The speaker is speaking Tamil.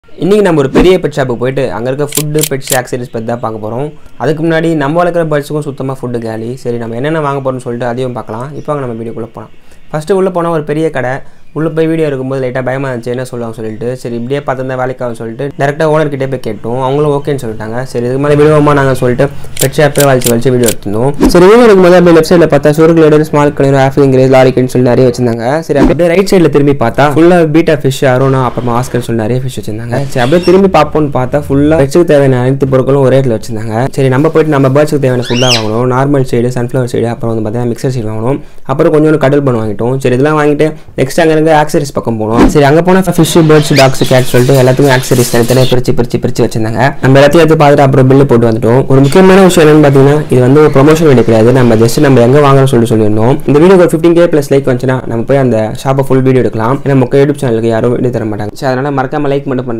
இன்றைக்கி நம்ம ஒரு பெரிய பெட் ஷாப்புக்கு போயிட்டு அங்கே இருக்க ஃபுட்டு பெட்ஸ் ஆக்சரிஸ் பற்றி தான் பார்க்க போகிறோம் அதுக்கு முன்னாடி நம்ம வளர்க்குற பேர்ட்ஸுக்கும் சுத்தமாக ஃபுட்டு காலி சரி நம்ம என்னென்ன வாங்க போகிறோம்னு சொல்லிட்டு அதையும் பார்க்கலாம் இப்போ நம்ம வீடியோக்குள்ளே போகலாம் ஃபஸ்ட்டு உள்ளே போனால் ஒரு பெரிய கடை உள்ளே போய் வீடியோ எடுக்கும்போது லைட்டாக பயமாக இருந்துச்சு என்ன சொல்லுவாங்க சொல்லிட்டு சரி இப்படியே பார்த்துருந்தா வேலைக்காகும் சொல்லிட்டு டேரெக்டாக ஓனர்கிட்டே போய் கேட்டோம் அவங்களும் ஓகேன்னு சொல்லிட்டாங்க சரி இதுக்கு மேலே விடுவோமா நாங்கள் சொல்லிட்டு பெட் ஷாப்பே வலிச்சு வலிச்சு வீடியோ எடுத்திருந்தோம் சரி வீடியோ எடுக்கும்போது அப்படியே லெஃப்ட் சைடில் பார்த்தா சுருக்கு லேடர் ஸ்மால் கலர் ஆஃபிங் கிரேஸ் லாரிக்குன்னு சொல்லி நிறைய வச்சிருந்தாங்க சரி அப்படியே ரைட் சைடில் திரும்பி பார்த்தா ஃபுல்லாக பீட்டா ஃபிஷ் அரோனா அப்புறமா ஆஸ்கர் சொல்லி நிறைய ஃபிஷ் வச்சிருந்தாங்க சரி அப்படியே திரும்பி பார்ப்போம்னு பார்த்தா ஃபுல்லாக பெட்ஸுக்கு தேவையான அனைத்து பொருட்களும் ஒரே இடத்துல வச்சிருந்தாங்க சரி நம்ம போயிட்டு நம்ம பேர்ட்ஸுக்கு தேவையான ஃபுல்லாக வாங்கணும் நார்மல் சைடு சன்ஃப்ளவர் சைடு அப்புறம் வந்து பார்த்தீங்கன்னா மிக்சர் சைடு வாங்கணும் அப்புறம் கொஞ்சோண்டு கடல் பண்ண வாங்கிட்டோம் சரி இதெல்லாம் வாங்கிட்டு நெக்ஸ்ட் அங்கே இருக்க ஆக்சரிஸ் பக்கம் போனோம் சரி அங்கே போனால் ஃபிஷ் பேர்ட்ஸ் டாக்ஸ் கேட் சொல்லிட்டு எல்லாத்துக்கும் ஆக்சரிஸ் தனித்தனியாக பிரிச்சு பிரிச்சு பிரிச்சு வச்சிருந்தாங்க நம்ம எல்லாத்தையும் எடுத்து பார்த்துட்டு அப்புறம் பில்லு போட்டு வந்துட்டோம் ஒரு முக்கியமான விஷயம் என்னன்னு பார்த்தீங்கன்னா இது வந்து ஒரு ப்ரொமோஷன் வீடியோ கிடையாது நம்ம ஜஸ்ட் நம்ம எங்கே வாங்கணும்னு சொல்லிட்டு சொல்லியிருந்தோம் இந்த வீடியோ ஒரு ஃபிஃப்டின் கே ப்ளஸ் லைக் வந்துச்சுன்னா நம்ம போய் அந்த ஷாப்பை ஃபுல் வீடியோ எடுக்கலாம் ஏன்னா நம்ம யூடியூப் சேனலுக்கு யாரும் வீடியோ தர மாட்டாங்க சரி அதனால மறக்காம லைக் மட்டும் பண்ணு